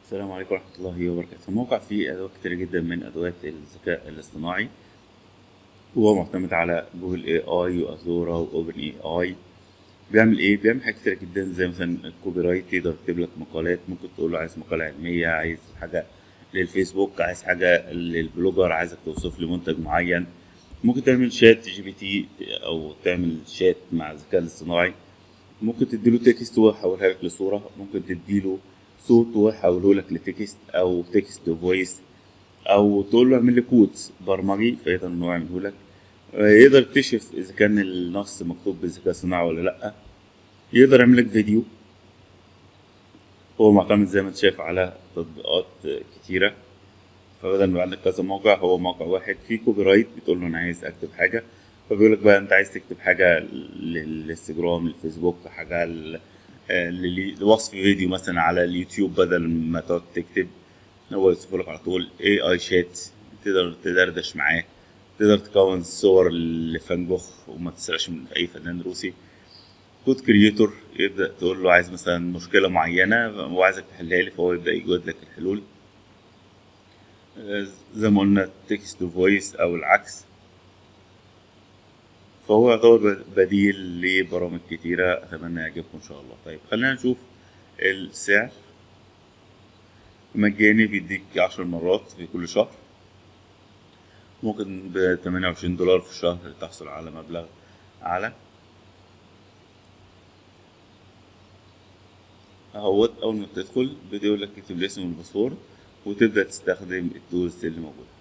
السلام عليكم ورحمة الله وبركاته الموقع فيه أدوات كتيرة جدا من أدوات الذكاء الاصطناعي هو معتمد على جوجل اي اي وازورا واوبن اي اي بيعمل ايه بيعمل حاجات كتيرة جدا زي مثلا الكوبي رايت يقدر يكتب لك مقالات ممكن تقول له عايز مقالة علمية عايز حاجة للفيسبوك عايز حاجة للبلوجر عايزك توصف لي منتج معين ممكن تعمل شات جي بي تي او تعمل شات مع الذكاء الاصطناعي ممكن تديله تكست ويحولها لك لصورة ممكن تديله صوت ويحوله لك لتكست او تكست فويس او تقول له اعمل لي كود برمجي فيقدر ان هو يعمله لك يقدر يكتشف اذا كان النص مكتوب بالذكاء الصناعي ولا لا يقدر يعمل لك فيديو هو معتمد زي ما انت شايف على تطبيقات كتيرة فبدل ما يبقى عندك كذا موقع هو موقع واحد فيه كوبي رايت بتقول له انا عايز اكتب حاجة فبيقول لك بقى انت عايز تكتب حاجة للانستجرام للفيسبوك حاجة ل- آه، للي- لوصف فيديو مثلا على اليوتيوب بدل ما تقعد تكتب هو يوصفه لك على طول اي اي شات تقدر تدردش معاه تقدر تكون صور لفان جوخ وما تسرقش من اي فنان روسي كود كرييتور يبدا تقول له عايز مثلا مشكله معينه وعايزك تحلها لي فهو يبدا يجود لك الحلول آه، زي ما قلنا تكست فويس او العكس فهو يعتبر بديل لبرامج كتيرة أتمنى يعجبكم إن شاء الله طيب خلينا نشوف السعر مجاني بيديك عشر مرات في كل شهر ممكن ب 28 دولار في الشهر تحصل على مبلغ أعلى اهوت أول ما تدخل بيقول لك اكتب الاسم والباسورد وتبدأ تستخدم التولز اللي موجودة